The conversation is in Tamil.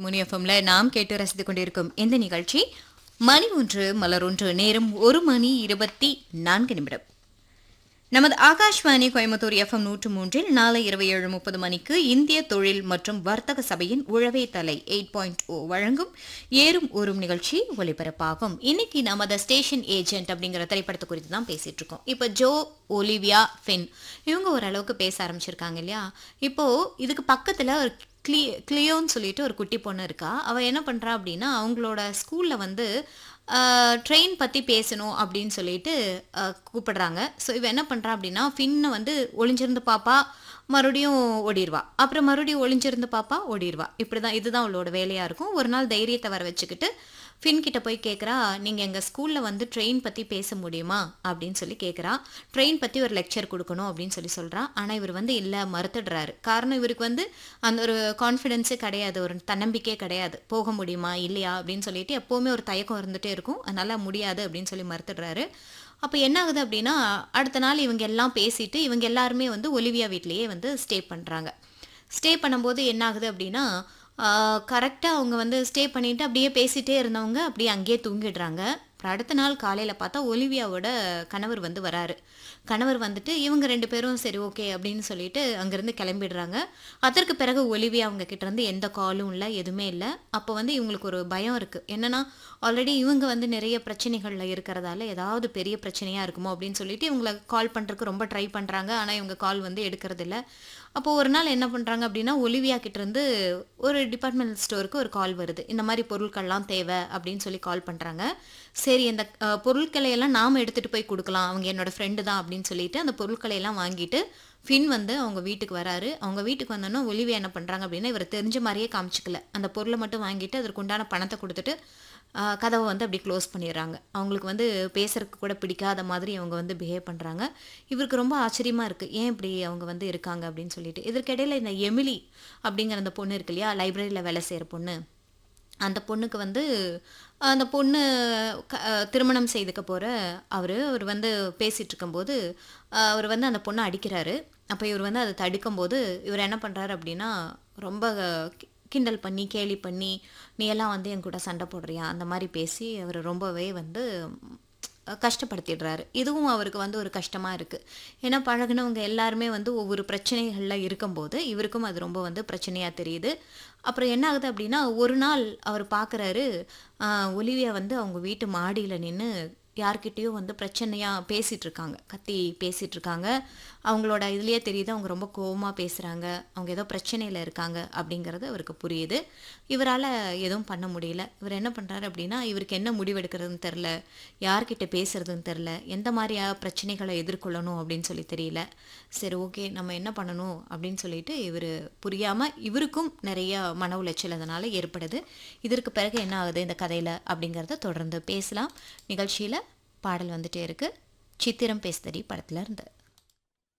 மூணு எஃப்எம்ல நாம் கேட்டு ரசித்துக் கொண்டிருக்கும் இந்த நிகழ்ச்சி மணி ஒன்று மலர் ஒன்று நேரம் ஒரு மணி இருபத்தி நான்கு நிமிடம் நமது ஆகாஷ்வாணி கோயம்புத்தூர் எஃப்எம் நூற்று மூன்றில் நாளை இரவு ஏழு முப்பது மணிக்கு இந்திய தொழில் மற்றும் வர்த்தக சபையின் உழவே தலை எயிட் பாயிண்ட் ஓ வழங்கும் ஏறும் ஊறும் நிகழ்ச்சி ஒலிபரப்பாகும் இன்னைக்கு நமது ஸ்டேஷன் ஏஜென்ட் அப்படிங்கிற திரைப்படத்தை குறித்து தான் பேசிட்டு இருக்கோம் இப்போ ஜோ ஒலிவியா ஃபென் இவங்க ஓரளவுக்கு பேச ஆரம்பிச்சிருக்காங்க இல்லையா இப்போ இதுக்கு பக்கத்துல ஒரு கிளி கிளியோன்னு சொல்லிட்டு ஒரு குட்டி பொண்ணு இருக்கா அவ என்ன பண்றா அப்படின்னா அவங்களோட ஸ்கூல்ல வந்து ட்ரெயின் பற்றி பேசணும் அப்படின்னு சொல்லிட்டு அஹ், கூப்பிடுறாங்க ஸோ இவ என்ன பண்ணுறா அப்படின்னா ஃபின்னை வந்து ஒளிஞ்சிருந்து பாப்பா மறுபடியும் ஓடிடுவா அப்புறம் மறுபடியும் ஒளிஞ்சிருந்து பாப்பா ஓடிடுவா இப்படி தான் இதுதான் அவளோட வேலையாக இருக்கும் ஒரு நாள் தைரியத்தை வர வச்சுக்கிட்டு ஃபின் கிட்ட போய் கேட்குறா நீங்கள் எங்கள் ஸ்கூலில் வந்து ட்ரெயின் பற்றி பேச முடியுமா அப்படின்னு சொல்லி கேட்குறா ட்ரெயின் பற்றி ஒரு லெக்சர் கொடுக்கணும் அப்படின்னு சொல்லி சொல்கிறா ஆனால் இவர் வந்து இல்லை மறுத்துடுறாரு காரணம் இவருக்கு வந்து அந்த ஒரு கான்ஃபிடென்ஸே கிடையாது ஒரு தன்னம்பிக்கையே கிடையாது போக முடியுமா இல்லையா அப்படின்னு சொல்லிட்டு எப்போவுமே ஒரு தயக்கம் இருந்துகிட்டே இருக்கும் அதனால முடியாது அப்படின்னு சொல்லி மறுத்துடுறாரு அப்போ என்ன ஆகுது அப்படின்னா அடுத்த நாள் இவங்க எல்லாம் பேசிட்டு இவங்க எல்லாருமே வந்து ஒலிவியா வீட்லேயே வந்து ஸ்டே பண்ணுறாங்க ஸ்டே பண்ணும்போது என்ன ஆகுது அப்படின்னா கரெக்டாக அவங்க வந்து ஸ்டே பண்ணிட்டு அப்படியே பேசிட்டே இருந்தவங்க அப்படியே அங்கேயே தூங்கிடுறாங்க அப்புறம் அடுத்த நாள் காலையில் பார்த்தா ஒலிவியாவோட கணவர் வந்து வராரு கணவர் வந்துட்டு இவங்க ரெண்டு பேரும் சரி ஓகே அப்படின்னு சொல்லிட்டு அங்கேருந்து கிளம்பிடுறாங்க அதற்கு பிறகு ஒலிவியா அவங்க கிட்ட இருந்து எந்த காலும் இல்லை எதுவுமே இல்லை அப்போ வந்து இவங்களுக்கு ஒரு பயம் இருக்குது என்னன்னா ஆல்ரெடி இவங்க வந்து நிறைய பிரச்சனைகளில் இருக்கிறதால ஏதாவது பெரிய பிரச்சனையாக இருக்குமோ அப்படின்னு சொல்லிட்டு இவங்களை கால் பண்ணுறதுக்கு ரொம்ப ட்ரை பண்ணுறாங்க ஆனால் இவங்க கால் வந்து எடுக்கிறதில்ல அப்போ ஒரு நாள் என்ன பண்ணுறாங்க அப்படின்னா ஒலிவியா கிட்ட இருந்து ஒரு டிபார்ட்மெண்டல் ஸ்டோருக்கு ஒரு கால் வருது இந்த மாதிரி பொருட்கள்லாம் தேவை அப்படின்னு சொல்லி கால் பண்ணுறாங்க சரி இந்த அஹ், பொருட்களை எல்லாம் நாம் எடுத்துகிட்டு போய் கொடுக்கலாம் அவங்க என்னோட ஃப்ரெண்டு தான் அப்படின்னு சொல்லிட்டு அந்த பொருட்களை எல்லாம் வாங்கிட்டு ஃபின் வந்து அவங்க வீட்டுக்கு வராரு அவங்க வீட்டுக்கு வந்தோன்னா ஒலிவியா என்ன பண்ணுறாங்க அப்படின்னா இவர் தெரிஞ்ச மாதிரியே காமிச்சிக்கல அந்த பொருளை மட்டும் வாங்கிட்டு அதற்கு உண்டான பணத்தை கொடுத்துட்டு ஆஹ், கதவை வந்து அப்படி க்ளோஸ் பண்ணிடுறாங்க அவங்களுக்கு வந்து பேசுறதுக்கு கூட பிடிக்காத மாதிரி அவங்க வந்து பிஹேவ் பண்ணுறாங்க இவருக்கு ரொம்ப ஆச்சரியமாக இருக்குது ஏன் இப்படி அவங்க வந்து இருக்காங்க அப்படின்னு சொல்லிட்டு இதற்கிடையில் இந்த எமிலி அப்படிங்கிற அந்த பொண்ணு இருக்கு இல்லையா லைப்ரரியில் வேலை செய்கிற பொண்ணு அந்த பொண்ணுக்கு வந்து அந்த பொண்ணு க- அஹ் திருமணம் செய்துக்க போகிற அவர் அவர் வந்து பேசிகிட்டு இருக்கும்போது அஹ் அவர் வந்து அந்த பொண்ணை அடிக்கிறாரு அப்போ இவர் வந்து அதை தடுக்கும்போது இவர் என்ன பண்ணுறாரு அப்படின்னா ரொம்ப கி- கிண்டல் பண்ணி கேலி பண்ணி நீ எல்லாம் வந்து என் கூட சண்டை போடுறியா அந்த மாதிரி பேசி அவர் ரொம்பவே வந்து கஷ்டப்படுத்திடுறாரு இதுவும் அவருக்கு வந்து ஒரு கஷ்டமாக இருக்குது ஏன்னா பழகுனவங்க எல்லாருமே வந்து ஒவ்வொரு பிரச்சனைகளில் இருக்கும்போது இவருக்கும் அது ரொம்ப வந்து பிரச்சனையாக தெரியுது அப்புறம் என்ன ஆகுது அப்படின்னா ஒரு நாள் அவர் பார்க்குறாரு ஒலிவியா வந்து அவங்க வீட்டு மாடியில் நின்று யார்கிட்டயோ வந்து பிரச்சனையாக பேசிகிட்டு இருக்காங்க கத்தி பேசிகிட்டு இருக்காங்க அவங்களோட இதுலேயே தெரியுது அவங்க ரொம்ப கோவமாக பேசுகிறாங்க அவங்க ஏதோ பிரச்சனையில் இருக்காங்க அப்படிங்கிறது அவருக்கு புரியுது இவரால் எதுவும் பண்ண முடியல இவர் என்ன பண்ணுறாரு அப்படின்னா இவருக்கு என்ன முடிவெடுக்கிறதுன்னு தெரில யார்கிட்ட பேசுறதுன்னு தெரில எந்த மாதிரியா பிரச்சனைகளை எதிர்கொள்ளணும் அப்படின்னு சொல்லி தெரியல சரி ஓகே நம்ம என்ன பண்ணணும் அப்படின்னு சொல்லிட்டு இவர் புரியாமல் இவருக்கும் நிறைய மன உளைச்சல் அதனால் ஏற்படுது இதற்கு பிறகு என்ன ஆகுது இந்த கதையில் அப்படிங்கிறத தொடர்ந்து பேசலாம் நிகழ்ச்சியில் பாடல் வந்துட்டே இருக்கு சித்திரம் பேசுதடி படத்துல இருந்து